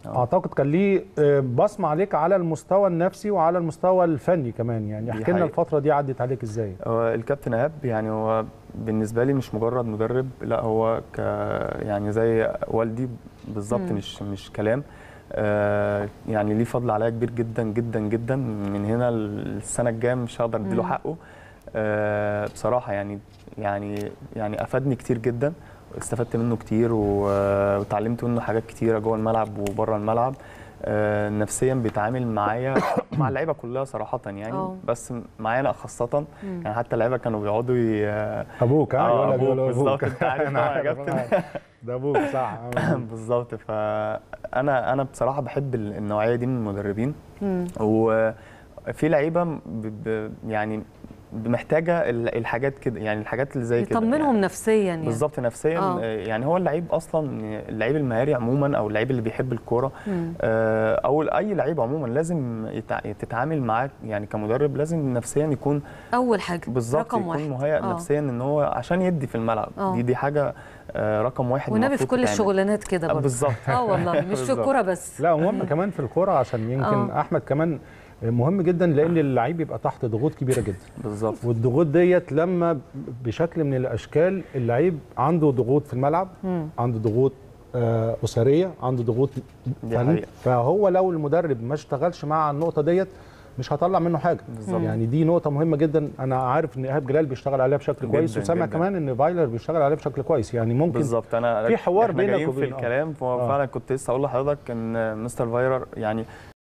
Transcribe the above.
اعتقد كان ليه آه، بصمه عليك على المستوى النفسي وعلى المستوى الفني كمان يعني دي احكي لنا حقيقة. الفتره دي عدت عليك ازاي هو الكابتن ايهاب يعني هو بالنسبه لي مش مجرد مدرب لا هو ك يعني زي والدي بالظبط مم. مش مش كلام آه يعني ليه فضل عليا كبير جدا جدا جدا من هنا السنه الجايه مش هقدر اديله مم. حقه آه بصراحه يعني يعني يعني افادني كتير جدا استفدت منه كتير و- وتعلمت منه حاجات كتيره جوه الملعب وبره الملعب آه نفسيا بيتعامل معايا مع اللعيبه كلها صراحه يعني أه. بس معايا انا خاصه مم. يعني حتى اللعيبه كانوا بيقعدوا ي... ابوك ها آه، يقول لك أبوك يقول له بالظبط، ابوك أنت عارف أنا طبعا يا عارف، كابتن. أنا عارف. ده ابوك صح بالظبط فانا انا بصراحه بحب ال- النوعيه دي من المدربين مم. وفي لعيبه ب... ب... يعني محتاجه ال- الحاجات كده يعني الحاجات اللي زي كده يطمنهم يعني نفسيا يعني بالظبط نفسيا آه. آه. يعني هو اللعيب اصلا اللعيب المهاري عموما او اللعيب اللي بيحب الكوره مم. آه، او اي لعيب عموما لازم يتع... تتعامل معاه يعني كمدرب لازم نفسيا يكون اول حاجه بالظبط رقم يكون واحد مهيأ آه. نفسيا ان هو عشان يدي في الملعب آه. دي دي حاجه آه، رقم واحد والنبي في المفروض كل تتعمل. الشغلانات كده آه، برضه بالظبط اه والله مش في بالظبط. الكوره بس لا ومهم كمان في الكوره عشان يمكن آه. احمد كمان مهم جدا لان اللعيب يبقى تحت ضغوط كبيره جدا بالظبط والضغوط ديت لما بشكل من الاشكال اللعيب عنده ضغوط في الملعب مم. عنده ضغوط آه، اسريه عنده ضغوط دي فن حقيقة. فهو لو المدرب ما اشتغلش مع النقطه ديت مش هطلع منه حاجه بالظبط. يعني دي نقطه مهمه جدا انا عارف ان ايهاب جلال بيشتغل عليها بشكل جداً، كويس وسامع جداً. كمان ان فايلر بيشتغل عليها بشكل كويس يعني ممكن بالظبط انا في حوار إحنا بينك جايين في وبين- آه. الكلام فهو آه. فعلا كنت لسه اقول لحضرتك ان مستر فايرر يعني